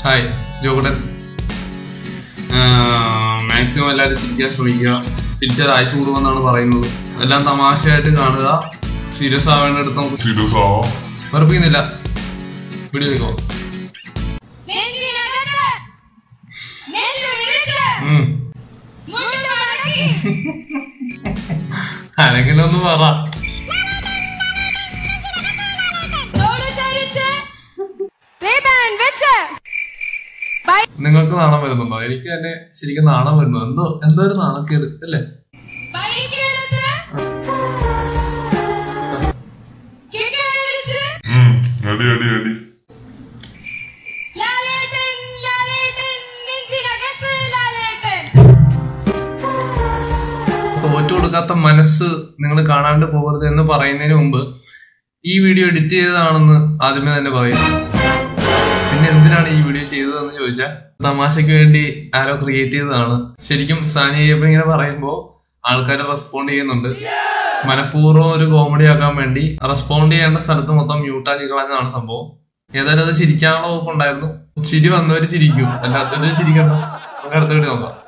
Hi ജോകുട്ടൻ maximum എല്ലാവരും ചിരിക്കാൻ ശ്രമിക്കുക ചിരിച്ചാൽ ആയുസ് കൂടുമെന്നാണ് പറയുന്നത് എല്ലാം തമാശയായിട്ട് കാണുക സീരിയസ് ആവേണ്ട അടുത്ത് നമുക്ക് സീരിയസ് ആവാം വെറുപ്പിക്കുന്നില്ല വീഡിയോ കേൾക്കോ നെഞ്ചിനകത്ത് നെഞ്ചു വിരിച്ച് മുണ്ട് മടക്കി ആരെങ്കിലും ഒന്ന് പറ തോട് ചരിച്ച് റീബാൻ വെച്ച് ബൈ നിങ്ങൾക്ക് നാണം വരുന്നുണ്ടോ എനിക്ക് തന്നെ ശരിക്കും നാണം വരുന്നു എന്തോ എന്തോ ഒരു നാണക്കേട് അല്ലേ ബൈക്ക് എടുത്ത് കിക്ക് അടിച്ച് ഉം, അടി അടി അടി ലാലേട്ടൻ ലാലേട്ടൻ നെഞ്ചിനകത്ത് ലാലേട്ടൻ തോറ്റു കൊടുക്കാത്ത മനസ്സ് നിങ്ങൾ കാണാണ്ട് പോകരുത് എന്ന് പറയുന്നതിന് മുമ്പ് ഈ വീഡിയോ എഡിറ്റ് ചെയ്തതാണെന്ന് ആദ്യമേ തന്നെ പറയും പിന്നെ എന്തിനാണ് ഈ വീഡിയോ ചെയ്തതെന്ന് ചോദിച്ചാൽ തമാശയ്ക്ക് വേണ്ടി ആരോ ക്രിയേറ്റ് ചെയ്തതാണ് ശരിക്കും സാനി അയ്യപ്പൻ ഇങ്ങനെ പറയുമ്പോൾ ആൾക്കാർ റെസ്പോണ്ട് ചെയ്യുന്നുണ്ട് മനഃപൂർവ്വം ഒരു കോമഡി ആക്കാൻ വേണ്ടി റെസ്പോണ്ട് ചെയ്യേണ്ട സ്ഥലത്ത് മൊത്തം മ്യൂട്ടാക്കി കളഞ്ഞതാണ് സംഭവം ഏതായാലും അത് ചിരിക്കാനുള്ള വകുപ്പ് ഉണ്ടായിരുന്നു ചിരി വന്നവര് ചിരിക്കും അല്ലാത്തവര് ചിരിക്കണ്ട നമുക്ക് അടുത്ത വീഡിയോ നോക്കാം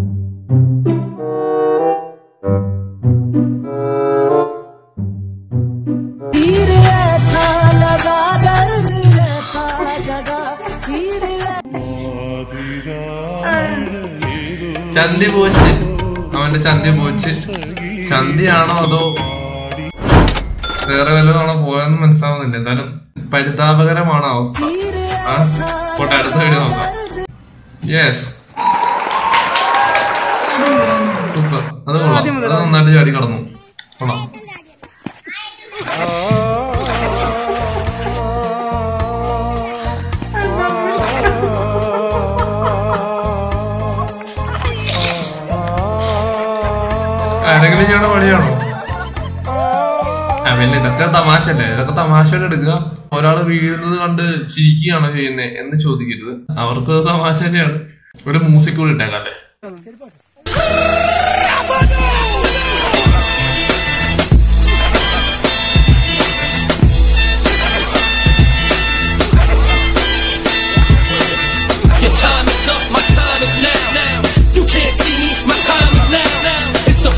तीर ऐसा लगा दर्द ऐसा जगा तीर ചന്തി പോച്ച് അവന്റെ ചന്തി പോച്ച് ചന്തിയാണോ അതോ വേറെ വല്ലതാണോ പോയെന്ന് മനസ്സിലാവുന്നില്ല എന്തായാലും പരിതാപകരമാണ് അവസ്ഥ ആ പോട്ടെ അടുത്ത വീഡിയോ നോക്കാം യെസ് സൂപ്പർ അത് കൊള്ളാം അത് നന്നായിട്ട് ചാടി കടന്നു കൊള്ളാം ആരെങ്കിലും ചെയ്യണ പണിയാണോ ആ പിന്നെ ഇതൊക്കെ തമാശല്ലേ ഇതൊക്കെ തമാശയായിട്ട് എടുക്കുക ഒരാൾ വീഴുന്നത് കണ്ട് ചിരിക്കുകയാണോ ചെയ്യുന്നത് എന്ന് ചോദിക്കരുത് അവർക്ക് തമാശ തന്നെയാണ് ഒരു മ്യൂസിക് കൂടി ഇട്ടേക്കാം അല്ലേ Your time is up, my time is now. now. You can't see me, my time is now. now. It's the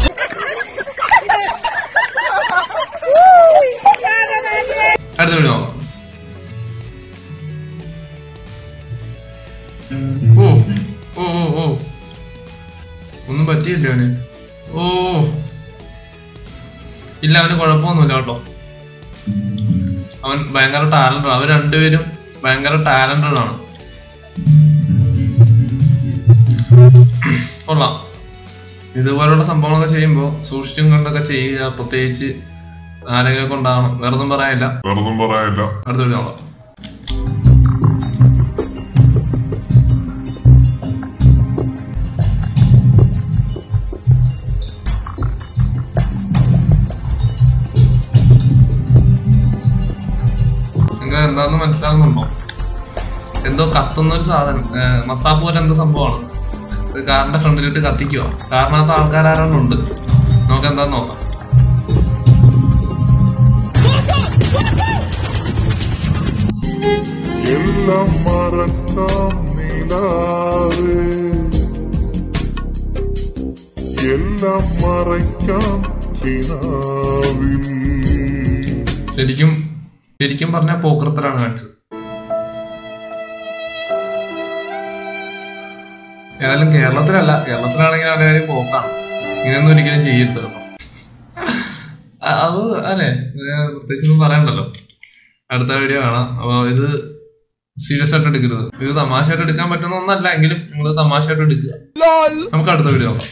അടുത്ത വീഡിയോ നോക്കാം ഓ ഓ ഓ ഓ ഒന്നും പറ്റിയില്ല അവന് ഓ ഇല്ല അവന് കുഴപ്പമൊന്നുമില്ല കേട്ടോ അവൻ ഭയങ്കര ടാലന്റഡ് അവർ രണ്ടുപേരും ഭയങ്കര ടാലന്റഡ് ആണ് കൊള്ളാം ഇതുപോലുള്ള സംഭവങ്ങളൊക്കെ ചെയ്യുമ്പോൾ സൂക്ഷിച്ചും കണ്ടൊക്കെ ചെയ്യുക പ്രത്യേകിച്ച് ആരെങ്കിലും കൊണ്ടാവണം വേറെ ഒന്നും പറയാനില്ല വേറൊന്നും പറയാനില്ല അടുത്ത വീഡിയോ നോക്കാം നിങ്ങൾക്ക് എന്താന്ന് മനസ്സിലാകുന്നുണ്ടോ എന്തോ കത്തുന്ന ഒരു സാധനം ഏഹ് മത്താപ്പ് പോലെ എന്തോ സംഭവമാണ് ഇത് കാറിന്റെ ഫ്രണ്ടിലിട്ട് കത്തിക്കുക കാറിനകത്ത് ആൾക്കാരാരുണ്ട് നമുക്ക് എന്താന്ന് നോക്കാം എല്ലാം മറക്കാം നിലാവേ എല്ലാം മറയ്ക്കാം കിനാവിൽ ശരിക്കും ശരിക്കും പറഞ്ഞ പോക്കൃത്തരാണ് കാണിച്ചത് ഏതായാലും കേരളത്തിലല്ല കേരളത്തിലാണെങ്കിൽ അവരെ പോക്കാണ് ഇങ്ങനെയൊന്നും ഒരിക്കലും ചെയ്യരുത് കേട്ടോ അ- അത് അല്ലേ പ്രത്യേകിച്ച് ഒന്നും പറയണ്ടല്ലോ അടുത്ത വീഡിയോ കാണാം അപ്പൊ ഇത് സീരിയസ് ആയിട്ട് എടുക്കരുത് ഇത് തമാശയായിട്ട് എടുക്കാൻ പറ്റുന്ന ഒന്നല്ല എങ്കിലും നിങ്ങൾ തമാശയായിട്ട് എടുക്കുക നമുക്ക് അടുത്ത വീഡിയോ നോക്കാം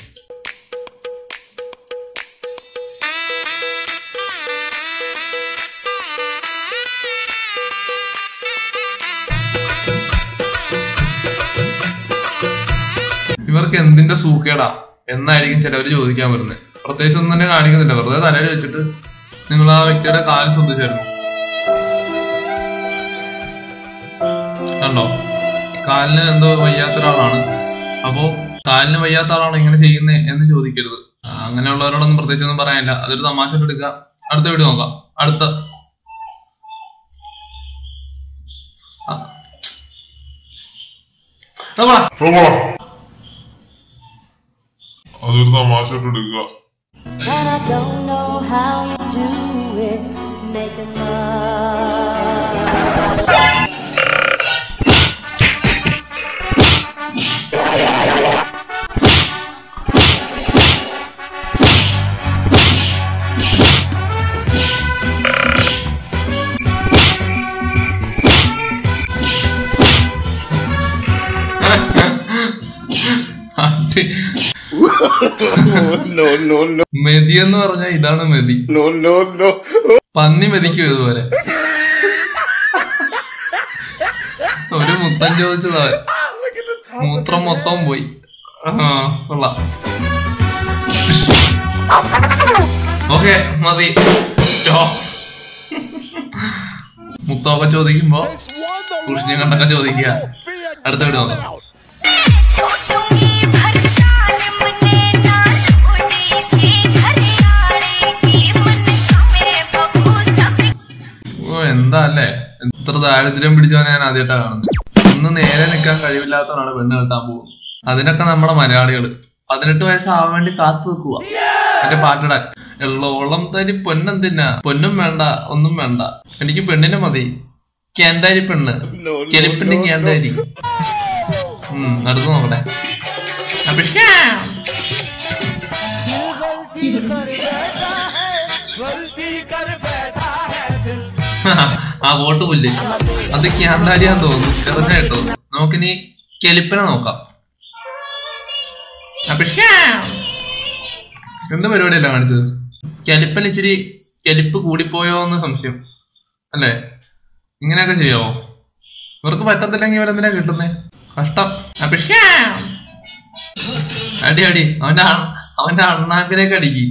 ഇവർക്ക് എന്തിന്റെ സൂക്കേടാ എന്നായിരിക്കും ചിലവർ ചോദിക്കാൻ വരുന്നത് പ്രത്യേകിച്ച് ഒന്നും തന്നെ കാണിക്കുന്നില്ല വെറുതെ തലയിൽ വെച്ചിട്ട് നിങ്ങൾ ആ വ്യക്തിയുടെ കാല് ശ്രദ്ധിച്ചായിരുന്നു കണ്ടോ കാലിന് എന്തോ വയ്യാത്ത ഒരാളാണ് അപ്പോ കാലിന് വയ്യാത്ത ആളാണ് ഇങ്ങനെ ചെയ്യുന്നത് എന്ന് ചോദിക്കരുത് ആ, അങ്ങനെയുള്ളവരോടൊന്നും പ്രത്യേകിച്ച് ഒന്നും പറയാനില്ല അതൊരു തമാശ എടുക്കുക അടുത്ത വീഡിയോ നോക്കാം അടുത്ത ആ. പോടാ. അതൊരു തമാശ എടുക്കുക And I don't know how you do it, making love. അടി. മെതി എന്ന് പറഞ്ഞാൽ ഇതാണ് മെതി പന്നി മെതിക്കും ഇതുപോലെ ഒരു മുത്തം ചോദിച്ചതാ മൂത്രം മൊത്തം പോയി ആ കൊള്ളാം ഓക്കെ മതി Stop. മുത്തമൊക്കെ ചോദിക്കുമ്പോ സൂക്ഷിച്ചും കണ്ടൊക്കെ ചോദിക്കുക അടുത്ത വീട് നോക്കാം छोटूंगी भरशान मने नाल उड़ीसी हरियाणे की मन में बबू सब ഓ എന്താ അല്ലേ എത്ര ദാരിദ്ര്യം പിടിച്ചവനെ ഞാൻ ആദ്യമായിട്ടാ കാണുന്നത് ഇന്ന് നേരെ നിൽക്കാൻ കഴിവില്ലാത്തവരാണ് പെണ്ണ് കെട്ടാൻ പോകുന്നത് അതിനൊക്കെ നമ്മുടെ മലയാളികള് പതിനെട്ട് വയസ്സാവാൻ വേണ്ടി കാത്തു നിൽക്കുക എന്റെ പാട്ടിടാൻ എള്ളോളം തരി പൊന്നെന്തിനാ പൊന്നും വേണ്ട ഒന്നും വേണ്ട എനിക്ക് പെണ്ണിനെ മതി കേന്താരി പെണ്ണ് കെലിപ്പിന്റെ കേന്താരി ഉം അടുത്ത് നോക്കട്ടെ അഭിഷേക് ആ വോട്ട് പുല്ല് അത് ക്യാന്താരിയാന്ന് തോന്നുന്നു ചെറുതാ കേട്ടോ നമുക്കിനി കെലിപ്പനെ നോക്കാം അഭിഷേക് എന്ത് പരിപാടിയല്ല കാണിച്ചത് കെലിപ്പൻ ഇച്ചിരി കെലിപ്പ് കൂടിപ്പോയോ എന്ന് സംശയം അല്ലേ ഇങ്ങനെയൊക്കെ ചെയ്യാവോ ഇവർക്ക് പറ്റത്തില്ലെങ്കിൽ ഇവരെന്തിനാ കിട്ടുന്നേ കഷ്ടം അഭിഷേക് അടി അടി അവന്റെ അ- അവന്റെ അണ്ണാക്കിലേക്ക് അടിക്കി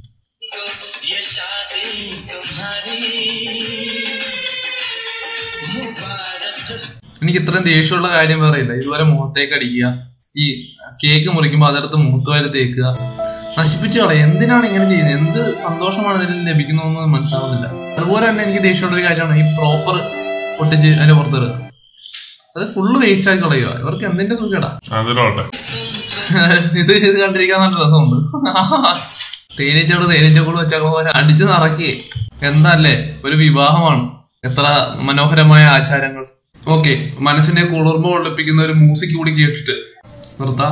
എനിക്ക് ഇത്രയും ദേഷ്യമുള്ള കാര്യം പറയില്ല ഇതുപോലെ മുഖത്തേക്ക് അടിക്കുക ഈ കേക്ക് മുറിക്കുമ്പോൾ അതെടുത്ത് മുഖത്തുവരെ തേക്കുക നശിപ്പിച്ചു കളയും എന്തിനാണ് ഇങ്ങനെ ചെയ്യുന്നത് എന്ത് സന്തോഷമാണ് ഇതിൽ ലഭിക്കുന്നതെന്ന് മനസ്സിലാവുന്നില്ല അതുപോലെ തന്നെ എനിക്ക് ദേഷ്യമുള്ള ഒരു കാര്യമാണ് ഈ പ്രോപ്പർ പൊട്ടിച്ച് അതിന്റെ പുറത്തിടുക അത് ഫുള്ള് വേസ്റ്റ് ആക്കി കളയുക ഇവർക്ക് എന്തിന്റെ സുഖടാ അതിലോട്ടെ ഇത് ഇത് കണ്ടിരിക്കാൻ നല്ല രസമുണ്ട് തേനീച്ചയോട് തേനീച്ചക്കൂട് വെച്ചേക്കണ പോലെ അടിച്ചു നിറയ്ക്കേ എന്തല്ലേ ഒരു വിവാഹമാണ് എത്ര മനോഹരമായ ആചാരങ്ങൾ ഓക്കെ മനസ്സിനെ കുളിർമ കൊള്ളിപ്പിക്കുന്ന ഒരു മ്യൂസിക് കൂടി കേട്ടിട്ട് നിർത്താം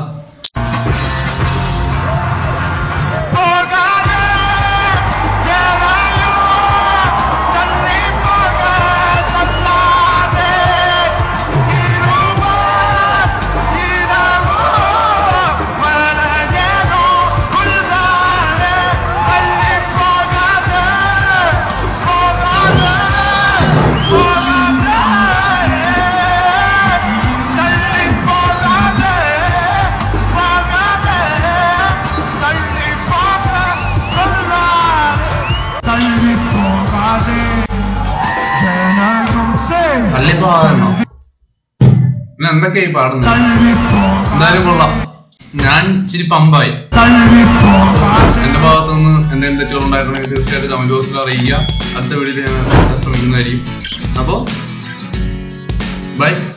തള്ളിപ്പോകാതെന്നോ പിന്നെ എന്തൊക്കെയായി പാടുന്നത് എന്തായാലും കൊള്ളാം ഞാൻ ഇച്ചിരി പമ്പായി എന്റെ ഭാഗത്തു നിന്ന് എന്തെങ്കിലും തെറ്റുകൾ ഉണ്ടായിട്ടുണ്ടെങ്കിൽ തീർച്ചയായിട്ടും കമന്റ് ബോക്സിൽ അറിയിക്കുക അടുത്ത വീഡിയോയിൽ ഞാൻ ശ്രമിക്കുന്നതായിരിക്കും അപ്പോ ബൈ